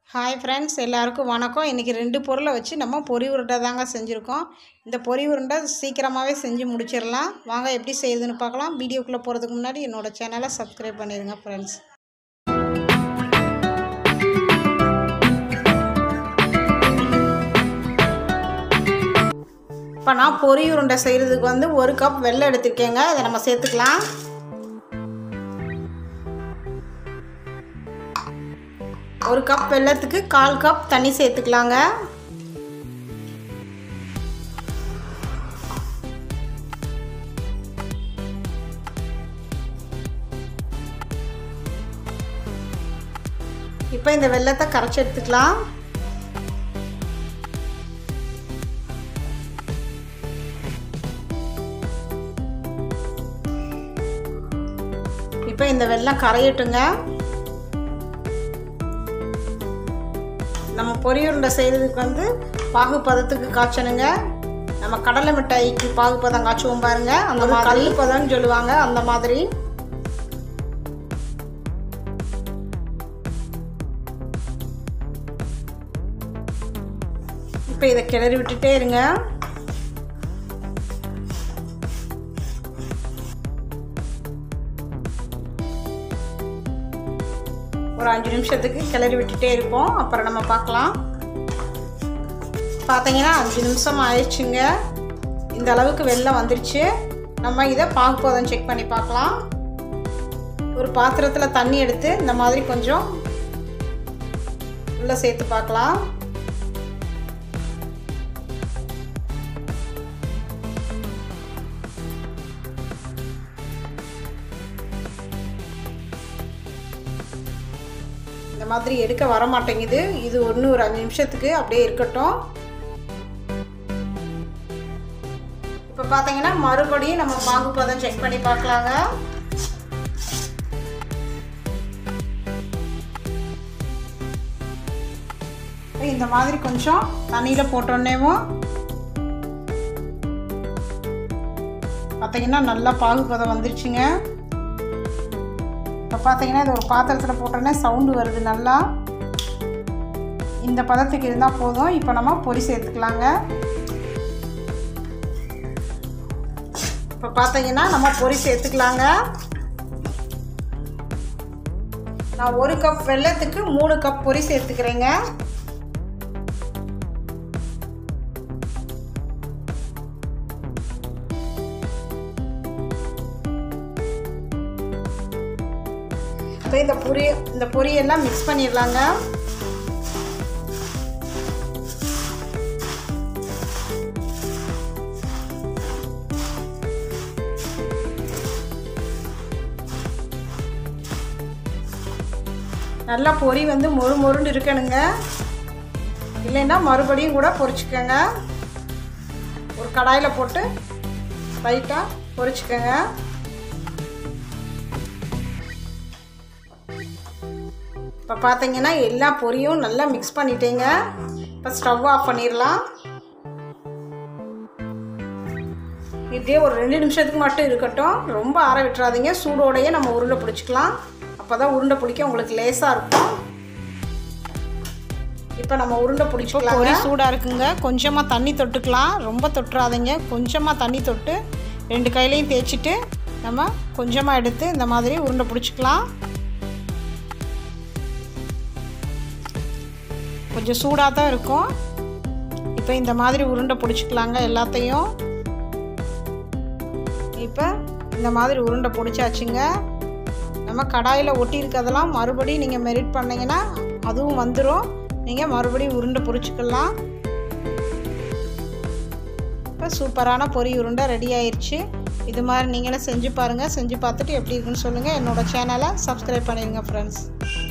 hi friends எல்லாருக்கும் வணக்கம் இன்றைக்கி ரெண்டு பொருளை வச்சு நம்ம பொரி உருண்டை தாங்க செஞ்சுருக்கோம் இந்த பொரி உருண்டை சீக்கிரமாகவே செஞ்சு முடிச்சிடலாம் வாங்க எப்படி செய்யுதுன்னு பார்க்கலாம் வீடியோக்குள்ளே போகிறதுக்கு முன்னாடி என்னோடய சேனலை சப்ஸ்கிரைப் பண்ணிடுங்க ஃப்ரெண்ட்ஸ் இப்போ நான் பொரி உருண்டை செய்கிறதுக்கு வந்து ஒரு கப் வெள்ளை எடுத்திருக்கேங்க அதை நம்ம சேர்த்துக்கலாம் ஒரு கப் வெள்ளத்துக்கு கால் கப் தண்ணி சேர்த்துக்கலாங்க இப்போ இந்த வெள்ளத்தை கரைச்சி எடுத்துக்கலாம் இப்போ இந்த வெள்ளம் கரையட்டுங்க நம்ம பொரியுருண்டை செய்கிறதுக்கு வந்து பாகு பதத்துக்கு காய்ச்சணுங்க நம்ம கடலை மிட்டாய்க்கு பாகு பதம் காய்ச்சுவோம் பாருங்க அந்த மாதிரி கல்லு பதம்னு சொல்லுவாங்க அந்த மாதிரி இப்போ இதை கிளறி விட்டுட்டே இருங்க ஒரு அஞ்சு நிமிஷத்துக்கு கிளறி விட்டுட்டே இருப்போம் அப்புறம் நம்ம பார்க்கலாம் பார்த்தீங்கன்னா அஞ்சு நிமிஷம் ஆயிடுச்சுங்க இந்த அளவுக்கு வெள்ளம் வந்துருச்சு நம்ம இதை பாகுபதம் செக் பண்ணி பார்க்கலாம் ஒரு பாத்திரத்தில் தண்ணி எடுத்து இந்த மாதிரி கொஞ்சம் உள்ளே சேர்த்து பார்க்கலாம் இந்த மாதிரி எடுக்க வர மாட்டேங்குது இது ஒன்று ஒரு அஞ்சு நிமிஷத்துக்கு அப்படியே இருக்கட்டும் இப்போ பார்த்தீங்கன்னா மறுபடியும் நம்ம பாகுபதம் செக் பண்ணி பார்க்கலாங்க இந்த மாதிரி கொஞ்சம் தண்ணியில் போட்டோன்னேவும் பார்த்தீங்கன்னா நல்லா பாகுபதம் வந்துருச்சுங்க இப்போ பார்த்தீங்கன்னா இது ஒரு பாத்திரத்தில் போட்டோன்னே சவுண்டு வருது நல்லா இந்த பதத்துக்கு இருந்தால் போதும் இப்போ நம்ம பொரி சேர்த்துக்கலாங்க இப்போ பார்த்தீங்கன்னா நம்ம பொரி சேர்த்துக்கலாங்க நான் ஒரு கப் வெள்ளத்துக்கு மூணு கப் பொரி சேர்த்துக்கிறேங்க இப்போ இந்த பொரி இந்த பொரியெல்லாம் மிக்ஸ் பண்ணிடலாங்க நல்லா பொரி வந்து மொறு மொறுன்னு இருக்கணுங்க இல்லைன்னா மறுபடியும் கூட பொரிச்சுக்கோங்க ஒரு கடாயில் போட்டு லைட்டாக பொரிச்சுக்கோங்க இப்போ பார்த்தீங்கன்னா எல்லா பொரியும் நல்லா மிக்ஸ் பண்ணிட்டேங்க இப்போ ஸ்டவ் ஆஃப் பண்ணிடலாம் இப்படியே ஒரு ரெண்டு நிமிஷத்துக்கு மட்டும் இருக்கட்டும் ரொம்ப ஆற விட்டுறாதீங்க சூடோடையே நம்ம உருண்டை பிடிச்சிக்கலாம் அப்போ தான் உருண்டை பிடிக்க உங்களுக்கு லேசாக இருக்கும் இப்போ நம்ம உருண்டை பிடிச்சிக்கலாம் பொரி சூடாக இருக்குங்க கொஞ்சமாக தண்ணி தொட்டுக்கலாம் ரொம்ப தொட்டுறாதீங்க கொஞ்சமாக தண்ணி தொட்டு ரெண்டு கையிலையும் தேய்ச்சிட்டு நம்ம கொஞ்சமாக எடுத்து இந்த மாதிரி உருண்டை பிடிச்சிக்கலாம் கொஞ்சம் சூடாக தான் இருக்கும் இப்போ இந்த மாதிரி உருண்டை பிடிச்சிக்கலாங்க எல்லாத்தையும் இப்போ இந்த மாதிரி உருண்டை பிடிச்சாச்சுங்க நம்ம கடாயில் ஒட்டி இருக்கிறதெல்லாம் மறுபடியும் நீங்கள் மெரிட் பண்ணிங்கன்னா அதுவும் வந்துடும் நீங்கள் மறுபடியும் உருண்டை பிடிச்சிக்கலாம் இப்போ சூப்பரான பொரி உருண்டை ரெடி ஆயிடுச்சு இது மாதிரி நீங்களும் செஞ்சு பாருங்கள் செஞ்சு பார்த்துட்டு எப்படி இருக்குன்னு சொல்லுங்கள் என்னோடய சேனலை சப்ஸ்கிரைப் பண்ணிடுங்க ஃப்ரெண்ட்ஸ்